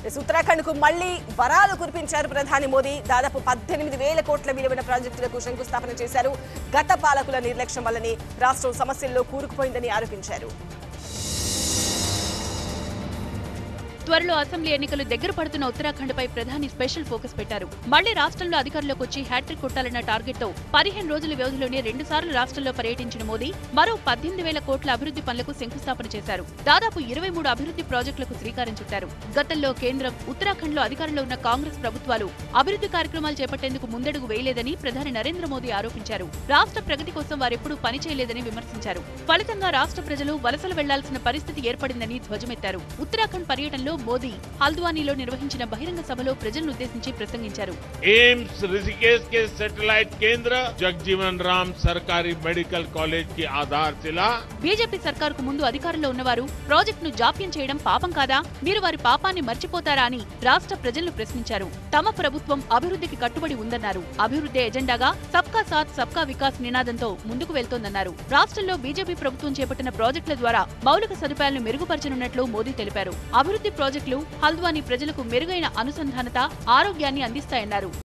ఉత్తరాఖండ్ కు మళ్లీ వరాలు కురిపించారు ప్రధాని మోదీ దాదాపు పద్దెనిమిది వేల కోట్ల విలువైన ప్రాజెక్టులకు శంకుస్థాపన చేశారు గత పాలకుల నిర్లక్ష్యం వల్లనే రాష్ట్రం సమస్యల్లో కూరుకుపోయిందని ఆరోపించారు త్వరలో అసెంబ్లీ ఎన్నికలు దగ్గర పడుతున్న ఉత్తరాఖండ్పై ప్రధాని స్పెషల్ ఫోకస్ పెట్టారు మళ్లీ రాష్ట్రంలో అధికారంలోకి వచ్చి హ్యాట్రిక్ కొట్టాలన్న టార్గెట్ తో పదిహేను రోజుల వ్యవధిలోనే రెండు సార్లు రాష్ట్రంలో పర్యటించిన మోదీ మరో పద్దెనిమిది వేల కోట్ల అభివృద్ధి పనులకు శంకుస్థాపన చేశారు దాదాపు ఇరవై మూడు అభివృద్ధి ప్రాజెక్టులకు శ్రీకారం చుట్టారు గతంలో కేంద్రం ఉత్తరాఖండ్లో అధికారంలో ఉన్న కాంగ్రెస్ ప్రభుత్వాలు అభివృద్ధి కార్యక్రమాలు చేపట్టేందుకు ముందడుగు వేయలేదని ప్రధాని నరేంద్ర మోదీ ఆరోపించారు రాష్ట్ర ప్రగతి కోసం వారెప్పుడూ పని చేయలేదని విమర్శించారు ఫలితంగా రాష్ట్ర ప్రజలు వలసలు వెళ్లాల్సిన పరిస్థితి ఏర్పడిందని ధ్వజమెత్తారు ఉత్తరాఖండ్ పర్యటనలో మోదీ హల్ద్వానీలో నిర్వహించిన బహిరంగ సభలో ప్రజలనుద్దేశించి ప్రసంగించారు एम्स ऋषिकेश के सैटेलाइट केंद्र जगजीवन राम सरकारी मेडिकल कॉलेज की आधारशिला బీజేపీ సర్కారుకు ముందు అధికారంలో ఉన్నవారు ప్రాజెక్టును జాప్యం చేయడం పాపం కాదా మీరు వారి పాపాన్ని మర్చిపోతారా అని రాష్ట్ర ప్రజలను ప్రశ్నించారు తమ ప్రభుత్వం అభివృద్ధికి కట్టుబడి ఉందన్నారు అభివృద్ధి ఎజెండాగా సబ్కా సాత్ సబ్కా వికాస్ నినాదంతో ముందుకు వెళ్తోందన్నారు రాష్ట్రంలో బీజేపీ ప్రభుత్వం చేపట్టిన ప్రాజెక్టుల ద్వారా మౌలిక సదుపాయాలను మెరుగుపరచనున్నట్లు మోదీ తెలిపారు అభివృద్ధి ప్రాజెక్టులు హల్ద్వానీ ప్రజలకు మెరుగైన అనుసంధానత ఆరోగ్యాన్ని అందిస్తాయన్నారు